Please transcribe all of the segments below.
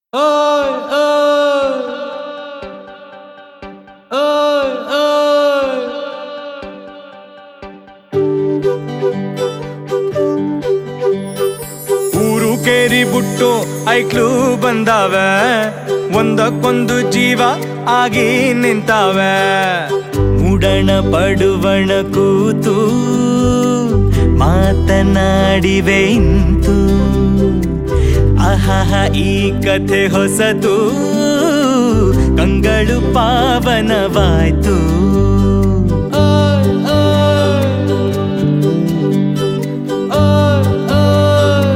ಓಯ್ ಓಯ್ ಓಯ್ ಓಯ್ ಊರು ಕೇರಿ ಬಿಟ್ಟು ಐಕ್ಳು ಬಂದಾವೆ ಒಂದಕ್ಕೊಂದು ಜೀವ ಆಗಿ ನಿಂತಾವೆ ಮುಡಣ ಪಡುವಣ ಕೂತು ಮಾತನಾಡಿವೆ ಇಂತು ಅಹಹ ಈ ಕಥೆ ಹೊಸತು ಕಂಗಳು ಪಾವನವಾಯ್ತು ಓಯ್ ಓಯ್ ಓಯ್ ಓಯ್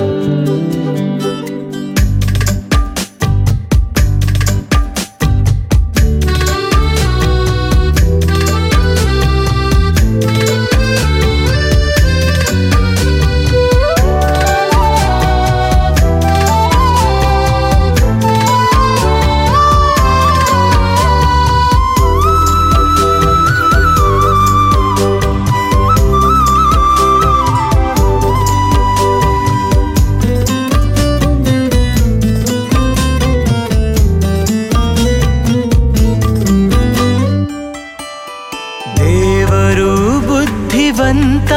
ದೇವರು ಬುದ್ಧಿವಂತ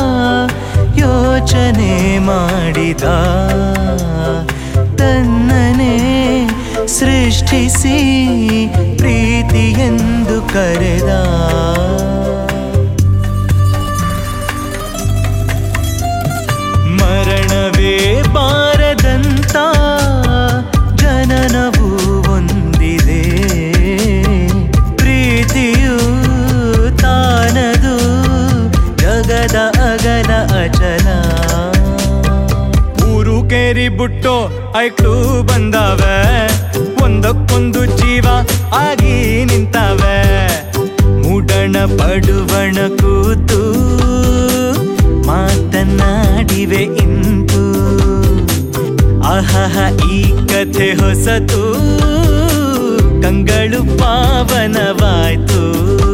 ಯೋಚನೆ ಮಾಡಿದ ತನ್ನನೇ ಸೃಷ್ಟಿಸಿ ಪ್ರೀತಿಯೆಂದು ಕರೆದ ಮರಣವೇ ಬಾರದಂತ ಜನನವು ಹೊಂದಿದೆ ಪ್ರೀತಿಯು ತಾನದು ಜಗದ ಅಗಲ ಅಚಲ ಊರು ಕೇರಿ ಬಿಟ್ಟು ಐಕ್ಳು ಬಂದಾವೆ ಒಂದಕ್ಕೊಂದು ಜೀವ ಆಗಿ ನಿಂತಾವೆ ಮುಡಣ ಪಡುವಣ ಕೂತು ಮಾತನಾಡಿವೆ ಇಂತು ಅಹಹ ಈ ಕಥೆ ಹೊಸತು ಕಂಗಳು ಪಾವನವಾಯ್ತು